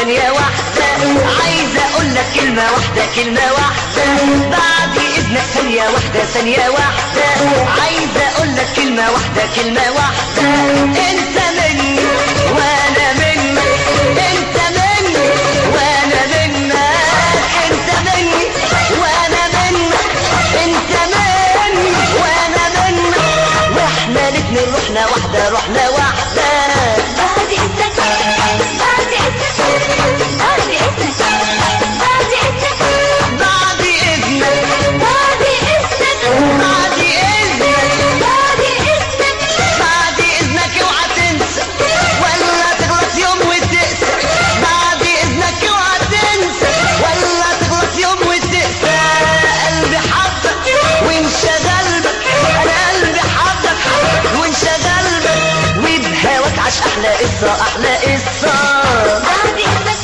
ثانية واحدة عايزة اقول لك كلمة واحدة كلمة واحدة بعد اذنك ثانية واحدة ثانية واحدة عايزة اقول لك كلمة واحدة كلمة واحدة انت مني وانا منك انت مني وانا منك انت مني وانا منك انت مني وانا منك واحنا الاتنين رحنا واحدة رحنا واحدة بعد إذنك بعد إذنك بعد إذنك بعد إذنك بعد اذنك بعد إذنك بعد اذنك بعد إذنك بعد اذنك اوعى تنسى ولا تغلط يوم وتقسى بعد اذنك اوعى تنسى ولا تغلط يوم وتقسى قلبي حبك وانشغل بك انا قلبي حبك وانشغل بك وبهواك عاش احلى قصه احلى قصه بعد إذنك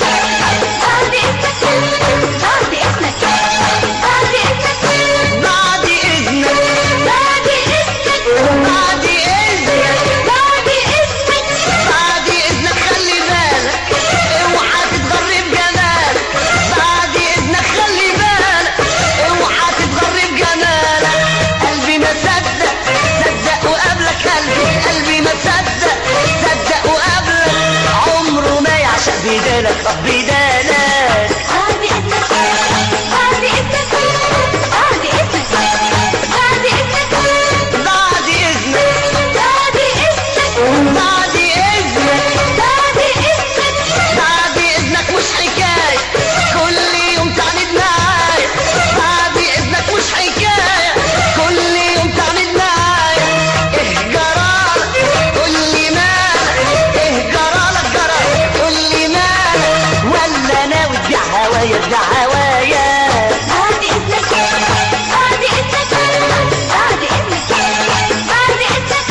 بعد إذنك بعد إذنك بعد إذنك بعد اذنك بعد إذنك بعد اذنك بعد إذنك بعد اذنك خلي بالك اوعى تتغرب جمالك بعد اذنك خلي بالك اوعى تتغرب جمالك قلبي ما صدق صدق وقابلك قلبي قلبي ما صدق صدق وقابلك عمره ما يعشق بدالك اه بدالك بعد إذنك بعد إذنك بعد إذنك بعد إذنك بعد اذنك بعد إذنك بعد اذنك بعد إذنك بعد اذنك مش حكاية كل يوم تعند معايا بعد اذنك مش حكاية كل يوم تعند معايا ايه جرالك قول لي مالك ايه جرالك جرالك قول لي مالك ولا ناوي تبيع هوايا تبيع هوايا بعد إذنك بعد إذنك بعد إذنك بعد إذنك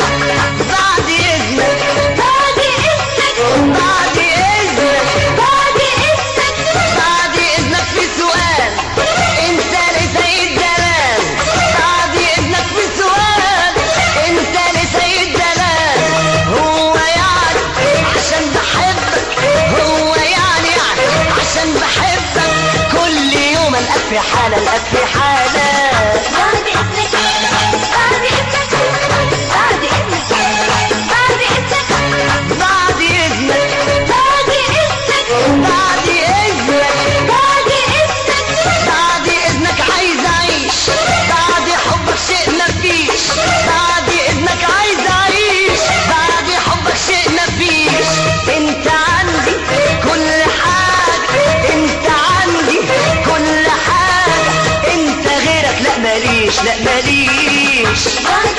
بعد اذنك بعد إذنك بعد اذنك بعد إذنك بعد اذنك في سؤال انت لسيد دلال بعد اذنك في سؤال انت لسيد دلال هو يعني عشان بحبك هو يعني يعني عشان بحبك كل يوم القاك في حالة القاك في حالة بعد إذنك بعد إذنك بعد إذنك بعد إذنك بعد اذنك بعد إذنك بعد اذنك بعد إذنك بعد اذنك عايز اعيش بعد حبك شيء مفيش بعد اذنك عايز اعيش بعد حبك شيء مفيش انت عندي كل حاجة انت عندي كل حاجة انت غيرك لا ماليش لا ماليش بعد